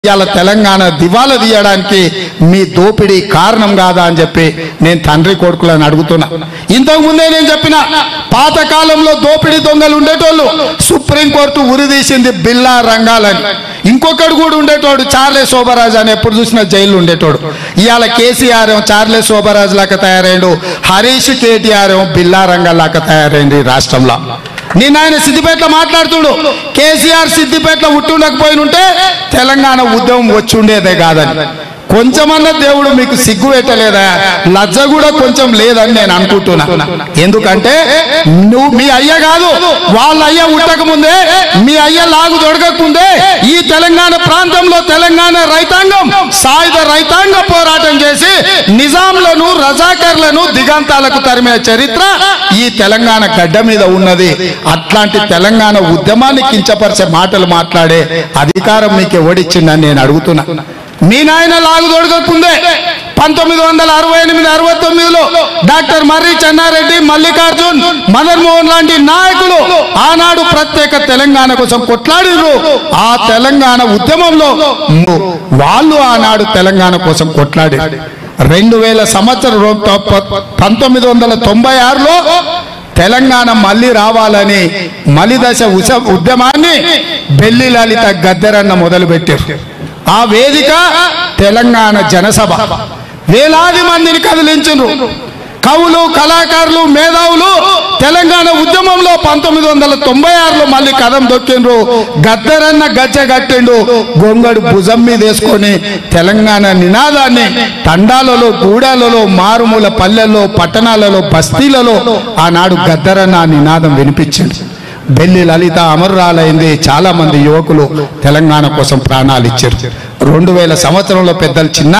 ఇవాళ తెలంగాణ దివాలా తీయడానికి మీ దోపిడీ కారణం కాదా అని చెప్పి నేను తండ్రి కొడుకులను అడుగుతున్నా ఇంతకు ముందే నేను చెప్పిన పాత కాలంలో దోపిడీ దొంగలు ఉండేటోళ్ళు సుప్రీంకోర్టు ఉరిదీసింది బిల్లా రంగాలని ఇంకొకడు కూడా ఉండేటోడు చార్లే శోభరాజ్ అని ఎప్పుడు చూసినా జైలు ఉండేటోడు ఇవాళ కేసీఆర్ ఏమో చార్లే శోభరాజ్ లాగా తయారైండు హరీష్ కేటీఆర్ ఏమో బిల్లా రంగా లాగా తయారైంది ఈ రాష్ట్రంలో నిన్న ఆయన సిద్దిపేటలో మాట్లాడుతుడు కేసీఆర్ సిద్దిపేటలో ఉట్టుండకపోయి ఉంటే తెలంగాణ ఉద్యమం వచ్చి ఉండేదే కాదని కొంచెమన్నా దేవుడు మీకు సిగ్గు పెట్టలేదా లజ్జ కూడా కొంచెం లేదని నేను అనుకుంటున్నా ఎందుకంటే నువ్వు మీ అయ్య కాదు వాళ్ళ అయ్య ఉట్టక ముందే మీ అయ్య లాగు దొరకక ముందే ఈ తెలంగాణ ప్రాంతంలో తెలంగాణ రైతాంగం సాయుధ రైతాంగ పోరాటం చేసి నిజాంలను రజాకర్లను దిగంతాలకు తరిమే చరిత్ర ఈ తెలంగాణ గడ్డ మీద ఉన్నది అట్లాంటి తెలంగాణ ఉద్యమాన్ని కించపరిచే మాటలు మాట్లాడే అధికారం మీకు ఎవడిచ్చిందని నేను అడుగుతున్నా మీ నాయన లాగు దొడకకుందే పంతొమ్మిది వందల అరవై ఎనిమిది అరవై తొమ్మిదిలో డాక్టర్ మర్రి చెన్నారెడ్డి మల్లికార్జున్ మదన్ మోహన్ లాంటి నాయకులు ఆనాడు ప్రత్యేక తెలంగాణ కోసం కొట్లాడిర్రు ఆ తెలంగాణ ఉద్యమంలో వాళ్ళు ఆనాడు తెలంగాణ కోసం కొట్లాడారు రెండు వేల సంవత్సరం పంతొమ్మిది వందల తొంభై ఆరులో తెలంగాణ మళ్ళీ రావాలని మలిదశ ఉస ఉద్యమాన్ని బెల్లి లలిత గద్దెరన్న మొదలుపెట్టారు ఆ వేదిక తెలంగాణ జనసభ వేలాది మందిని కదిలించరు కవులు కళాకారులు మేధావులు తెలంగాణ ఉద్యమంలో పంతొమ్మిది వందల తొంభై ఆరులో మళ్ళీ కదం దొక్కిండ్రు గద్దరన్న గజ్జ కట్టిండు గొంగడు భుజం మీద వేసుకొని తెలంగాణ నినాదాన్ని తండాలలో గూడాలలో మారుమూల పల్లెల్లో పట్టణాలలో బస్తీలలో ఆనాడు గద్దరన్న ఆ నినాదం వినిపించింది బెల్లి లలిత అమరురాలైంది చాలా మంది యువకులు తెలంగాణ కోసం ప్రాణాలు ఇచ్చారు రెండు వేల సంవత్సరంలో పెద్దలు చిన్న